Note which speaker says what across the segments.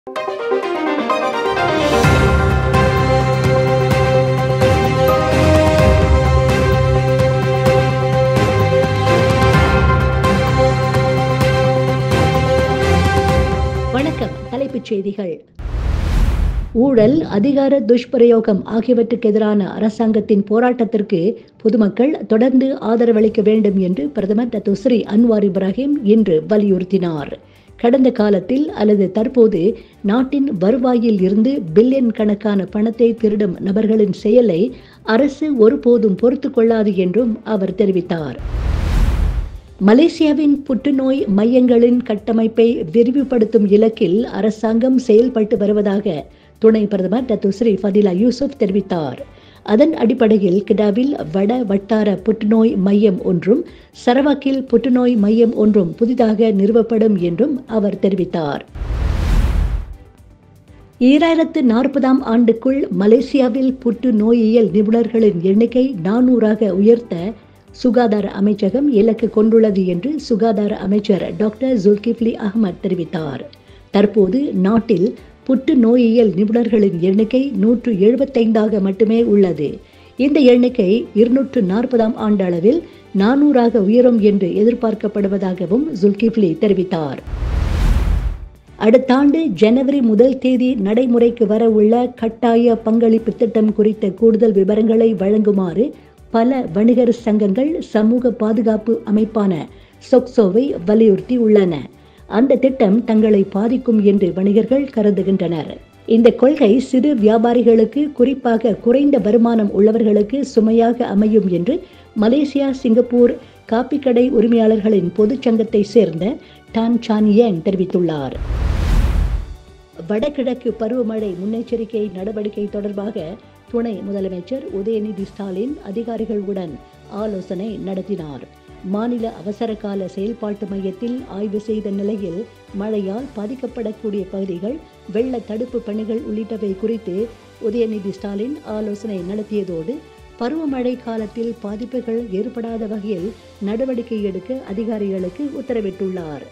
Speaker 1: வணக்கம் தலைப்புச் செய்திகள் ஊழல் அதிகார துஷ்பிரயோகம் ஆகியவற்றுக்கு எதிரான அரசாங்கத்தின் போராட்டத்திற்கு பொதுமக்கள் தொடர்ந்து ஆதரவளிக்க வேண்டும் என்று பிரதமர் டத்துஸ்ரீ அன்வார் இப்ராஹிம் இன்று வலியுறுத்தினார் கடந்த காலத்தில் அல்லது தற்போது நாட்டின் வருவாயில் இருந்து பில்லியன் கணக்கான பணத்தை திருடும் நபர்களின் செயலை அரசு ஒருபோதும் பொறுத்துக் கொள்ளாது என்றும் அவர் தெரிவித்தார் மலேசியாவின் புற்றுநோய் மையங்களின் கட்டமைப்பை விரிவுபடுத்தும் இலக்கில் அரசாங்கம் செயல்பட்டு வருவதாக துணை பிரதமர் டத்துஸ்ரீ ஃபதிலா யூசுப் தெரிவித்தார் அதன் அடிப்படையில் கிடாவில் வட வட்டார புற்றுநோய் மையம் ஒன்றும் சரவாக்கில் புற்றுநோய் மையம் ஒன்றும் புதிதாக நிறுவப்படும் என்றும் அவர் தெரிவித்தார் ஈராயிரத்து நாற்பதாம் ஆண்டுக்குள் மலேசியாவில் புற்றுநோயியல் நிபுணர்களின் எண்ணிக்கை நானூறாக உயர்த்த சுகாதார அமைச்சகம் இலக்கு கொண்டுள்ளது என்று சுகாதார அமைச்சர் டாக்டர் ஜுல்கிப்லி அகமது தெரிவித்தார் தற்போது நாட்டில் புற்றுநோயியல் நிபுணர்களின் எண்ணிக்கை நூற்று எழுபத்தைந்தாக மட்டுமே உள்ளது இந்த எண்ணிக்கை இருநூற்று நாற்பதாம் ஆண்டு அளவில் நானூறாக உயரும் என்று எதிர்பார்க்கப்படுவதாகவும் ஜுல்கிப்லி தெரிவித்தார் அடுத்த ஆண்டு ஜனவரி முதல் தேதி நடைமுறைக்கு வர உள்ள கட்டாய பங்களிப்பு திட்டம் குறித்த கூடுதல் விவரங்களை வழங்குமாறு பல வணிகர் சங்கங்கள் சமூக பாதுகாப்பு அமைப்பான சொக்சோவை வலியுறுத்தி உள்ளன அந்த திட்டம் தங்களை பாதிக்கும் என்று வணிகர்கள் கருதுகின்றனர் இந்த கொள்கை சிறு வியாபாரிகளுக்கு குறிப்பாக குறைந்த வருமானம் உள்ளவர்களுக்கு சுமையாக அமையும் என்று மலேசியா சிங்கப்பூர் காப்பிக்கடை உரிமையாளர்களின் பொதுச்சங்கத்தை சேர்ந்த டான் சான் ஏங் தெரிவித்துள்ளார் வடகிழக்கு பருவமழை முன்னெச்சரிக்கை நடவடிக்கை தொடர்பாக துணை முதலமைச்சர் உதயநிதி ஸ்டாலின் அதிகாரிகளுடன் ஆலோசனை நடத்தினார் மாநில அவசர கால செயல்பாட்டு மையத்தில் ஆய்வு செய்த நிலையில் மழையால் பாதிக்கப்படக்கூடிய பகுதிகள் வெள்ள தடுப்பு பணிகள் உள்ளிட்டவை குறித்து உதயநிதி ஸ்டாலின் ஆலோசனை நடத்தியதோடு பருவமழை காலத்தில் பாதிப்புகள் ஏற்படாத வகையில் நடவடிக்கை எடுக்க அதிகாரிகளுக்கு உத்தரவிட்டுள்ளார்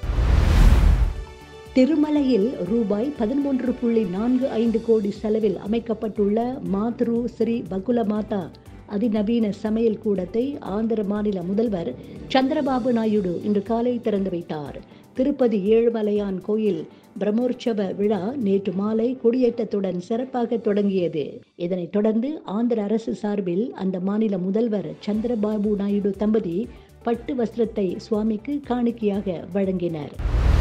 Speaker 1: திருமலையில் ரூபாய் பதிமூன்று புள்ளி நான்கு ஐந்து கோடி செலவில் அமைக்கப்பட்டுள்ள மாத்ரு ஸ்ரீ பகுல மாதா அதிநவீன சமையல் கூடத்தை ஆந்திர மாநில முதல்வர் சந்திரபாபு நாயுடு இன்று காலை திறந்து வைத்தார் திருப்பதி ஏழுமலையான் கோயில் பிரம்மோற்சவ விழா நேற்று மாலை கொடியேற்றத்துடன் சிறப்பாக தொடங்கியது இதனைத் தொடர்ந்து ஆந்திர அரசு சார்பில் அந்த மாநில முதல்வர் சந்திரபாபு நாயுடு தம்பதி பட்டு வஸ்திரத்தை சுவாமிக்கு காணிக்கையாக வழங்கினர்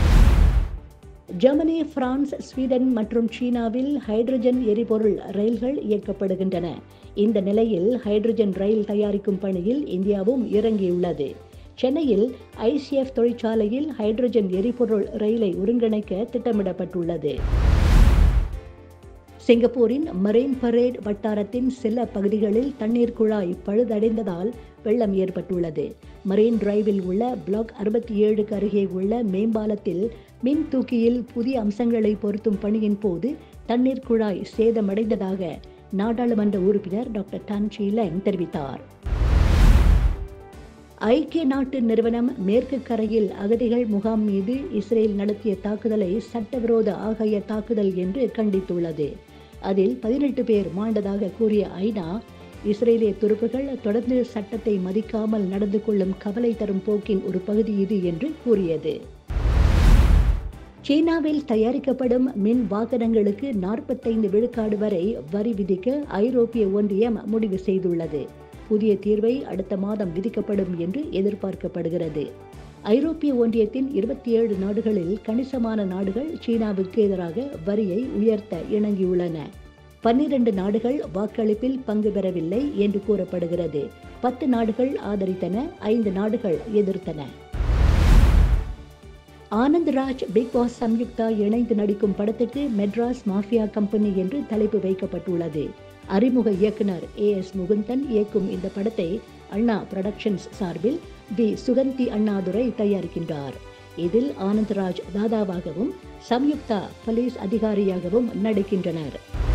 Speaker 1: ஜெர்மனி பிரான்ஸ் ஸ்வீடன் மற்றும் சீனாவில் ஹைட்ரஜன் எரிபொருள் ரயில்கள் இயக்கப்படுகின்றன இந்த நிலையில் ஹைட்ரஜன் ரயில் தயாரிக்கும் பணியில் இந்தியாவும் இறங்கியுள்ளது சென்னையில் ஐசிஎஃப் தொழிற்சாலையில் ஹைட்ரஜன் எரிபொருள் ரயிலை ஒருங்கிணைக்க திட்டமிடப்பட்டுள்ளது சிங்கப்பூரின் மரீன் பரேட் வட்டாரத்தின் சில பகுதிகளில் தண்ணீர் குழாய் பழுதடைந்ததால் வெள்ளம் ஏற்பட்டுள்ளது மரீன் டிரைவில் உள்ள பிளாக் அறுபத்தி ஏழுக்கு அருகே உள்ள மேம்பாலத்தில் மின் தூக்கியில் புதிய அம்சங்களை பொருத்தும் பணியின் போது தண்ணீர் குழாய் சேதமடைந்ததாக நாடாளுமன்ற உறுப்பினர் டாக்டர் டான் லெங் தெரிவித்தார் ஐக்கிய நாட்டு நிறுவனம் மேற்கு கரையில் அகதிகள் முகாம் மீது இஸ்ரேல் நடத்திய தாக்குதலை சட்டவிரோத ஆகாய தாக்குதல் என்று கண்டித்துள்ளது அதில் பதினெட்டு பேர் மாண்டதாக கூறிய ஐநா இஸ்ரேலிய துருப்புகள் தொடர்ந்து சட்டத்தை மதிக்காமல் நடந்து கொள்ளும் கவலை தரும் போக்கின் ஒரு பகுதி இது என்று கூறியது சீனாவில் தயாரிக்கப்படும் மின் வாகனங்களுக்கு நாற்பத்தைந்து விழுக்காடு வரை வரி விதிக்க ஐரோப்பிய ஒன்றியம் முடிவு செய்துள்ளது புதிய தீர்வை அடுத்த மாதம் விதிக்கப்படும் என்று எதிர்பார்க்கப்படுகிறது ஐரோப்பிய ஒன்றியத்தின் இருபத்தி ஏழு நாடுகளில் கணிசமான நாடுகள் சீனாவுக்கு எதிராக வரியை உயர்த்த இணங்கியுள்ளன பன்னிரண்டு நாடுகள் வாக்களிப்பில் பங்கு பெறவில்லை என்று கூறப்படுகிறது பத்து நாடுகள் ஆதரித்தன ஐந்து நாடுகள் எதிர்த்தன ஆனந்த் ராஜ் பிக் பாஸ் சம்யுக்தா இணைந்து நடிக்கும் படத்துக்கு மெட்ராஸ் மாஃபியா கம்பெனி என்று தலைப்பு வைக்கப்பட்டுள்ளது அறிமுக இயக்குனர் ஏ எஸ் முகுந்தன் இயக்கும் இந்த படத்தை அண்ணா புரொடக்ஷன்ஸ் சார்பில் பி சுகந்தி அண்ணாதுரை தயாரிக்கின்றார் இதில் ஆனந்த்ராஜ் தாதாவாகவும் சம்யுக்தா போலீஸ் அதிகாரியாகவும் நடிக்கின்றனர்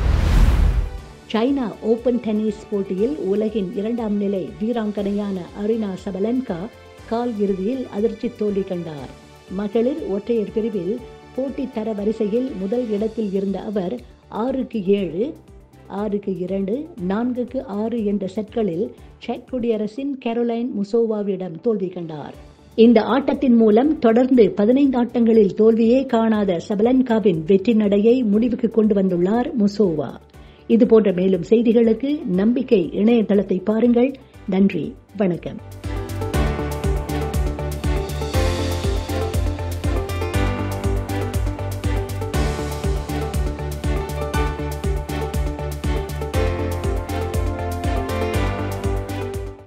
Speaker 1: சைனா ஓபன் டென்னிஸ் போட்டியில் உலகின் இரண்டாம் நிலை வீராங்கனையான அரினா சபலன்கா கால் இறுதியில் அதிர்ச்சி தோல்வி கண்டார் மகளிர் ஒற்றையர் பிரிவில் போட்டி தர வரிசையில் முதல் இடத்தில் இருந்த அவர் ஆறுக்கு ஏழு ஆறுக்கு இரண்டு நான்குக்கு ஆறு என்ற செட்களில் செக் குடியரசின் கரோலைன் முசோவாவிடம் தோல்வி கண்டார் இந்த ஆட்டத்தின் மூலம் தொடர்ந்து பதினைந்து ஆட்டங்களில் தோல்வியே காணாத சபலன்காவின் வெற்றி நடையை முடிவுக்கு கொண்டு வந்துள்ளார் முசோவா இதுபோன்ற மேலும் செய்திகளுக்கு நம்பிக்கை இணையதளத்தை பாருங்கள் நன்றி வணக்கம்